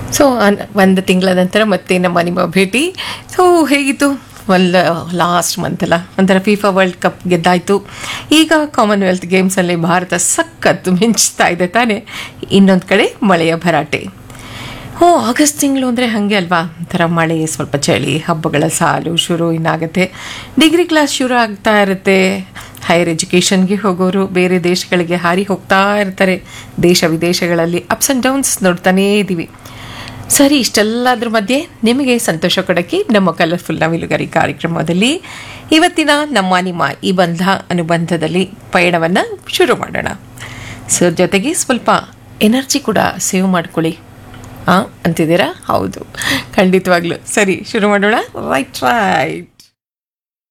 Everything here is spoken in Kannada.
ಸೊ ಒಂದು ತಿಂಗಳ ನಂತರ ಮತ್ತೆ ನಮ್ಮ ನಿಮ್ಮ ಭೇಟಿ ಸೊ ಹೇಗಿತ್ತು ಒಂದು ಲಾಸ್ಟ್ ಮಂತ್ ಅಲ್ಲ ಒಂಥರ ಫಿಫಾ ವರ್ಲ್ಡ್ ಕಪ್ ಗೆದ್ದಾಯಿತು ಈಗ ಕಾಮನ್ವೆಲ್ತ್ ಗೇಮ್ಸಲ್ಲಿ ಭಾರತ ಸಖತ್ತು ಮಿಂಚ್ತಾ ಇದೆ ತಾನೇ ಇನ್ನೊಂದು ಕಡೆ ಮಳೆಯ ಭರಾಟೆ ಹ್ಞೂ ಆಗಸ್ಟ್ ತಿಂಗಳು ಅಂದರೆ ಹಾಗೆ ಅಲ್ವಾ ಒಂಥರ ಮಳೆ ಸ್ವಲ್ಪ ಚಳಿ ಹಬ್ಬಗಳ ಸಾಲು ಶುರು ಇನ್ನಾಗುತ್ತೆ ಡಿಗ್ರಿ ಕ್ಲಾಸ್ ಶುರು ಆಗ್ತಾ ಇರುತ್ತೆ ಹೈಯರ್ ಎಜುಕೇಷನ್ಗೆ ಹೋಗೋರು ಬೇರೆ ದೇಶಗಳಿಗೆ ಹಾರಿ ಹೋಗ್ತಾ ಇರ್ತಾರೆ ದೇಶ ವಿದೇಶಗಳಲ್ಲಿ ಅಪ್ಸ್ ಆ್ಯಂಡ್ ಡೌನ್ಸ್ ನೋಡ್ತಾನೇ ಇದ್ದೀವಿ ಸರಿ ಇಷ್ಟೆಲ್ಲದ್ರ ಮಧ್ಯೆ ನಿಮಗೆ ಸಂತೋಷ ಕೊಡೋಕ್ಕೆ ನಮ್ಮ ಕಲರ್ಫುಲ್ ನವಿಲುಗರಿ ಕಾರ್ಯಕ್ರಮದಲ್ಲಿ ಇವತ್ತಿನ ನಮ್ಮ ನಿಮ್ಮ ಈ ಬಂಧ ಅನುಬಂಧದಲ್ಲಿ ಪಯಣವನ್ನು ಶುರು ಮಾಡೋಣ ಸೊ ಜೊತೆಗೆ ಸ್ವಲ್ಪ ಎನರ್ಜಿ ಕೂಡ ಸೇವ್ ಮಾಡ್ಕೊಳ್ಳಿ ಹಾಂ ಅಂತಿದ್ದೀರಾ ಹೌದು ಖಂಡಿತವಾಗ್ಲೂ ಸರಿ ಶುರು ಮಾಡೋಣ ರೈಟ್ ರೈಟ್